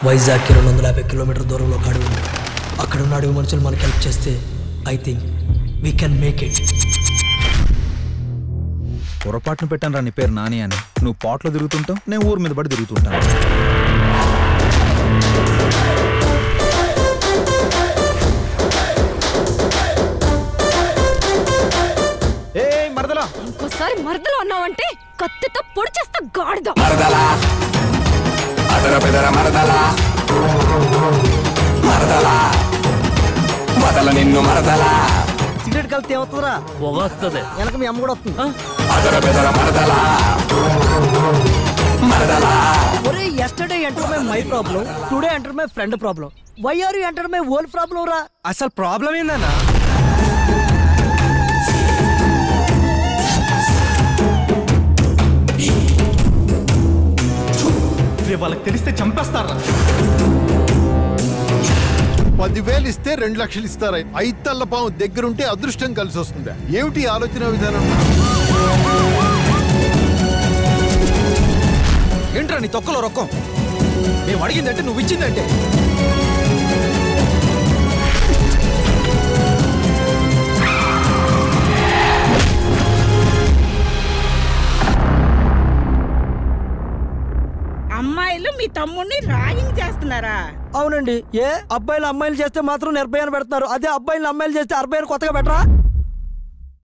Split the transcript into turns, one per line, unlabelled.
వైజాగ్కి రెండు వందల యాభై కిలోమీటర్ దూరంలో ఒక అడవి ఉంది అక్కడ ఉన్న అడవి మనుషులు మనకి హెల్ప్ చేస్తే I think we can make it
పొరపాటును పెట్టాను రా నీ పేరు నాని అని నువ్వు పాట్లో తిరుగుతుంటావు నేను ఊరి మీద పడి తిరుగుతుంటాను ఏ మరదలా
ఇంకోసారి మరదలు అన్నావంటే కత్తితో పొడి చేస్తా గాడిద
మరదలా అదర బెదర మరదలా మరదలా వదల నిన్ను మరదలా
సిగరెట్ కలితే ఏమవుతుందిరా
పొగొస్తుంది
వెనక మీ అమ్మ కూడా వస్తుంది
అదర బెదర మరదలా మరదలా
ఒరే yesterday enter my my problem today enter my friend problem why are you enter my old problem రా
అసలు ప్రాబ్లం ఏందన్నా
వాళ్ళకి తెలిస్తే చంపేస్తారా
పదివేలు ఇస్తే రెండు లక్షలు ఇస్తారా ఐతల్ల పాము దగ్గరుంటే అదృష్టం కలిసి వస్తుందా ఏమిటి ఆలోచన విధానం
ఏంట్రా నీ తొక్కలో రొక్కం మేము అడిగిందంటే నువ్వు ఇచ్చిందంటే
అమ్మాయిలు మీ తమ్ముడిని రాగింగ్ చేస్తున్నారా
అవునండి ఏ అబ్బాయిలు అమ్మాయిలు చేస్తే మాత్రం నిర్భయాన్ని పెడతారు అదే అబ్బాయిలు అమ్మాయిలు చేస్తే అబ్బాయిలు కొత్తగా పెట్టరా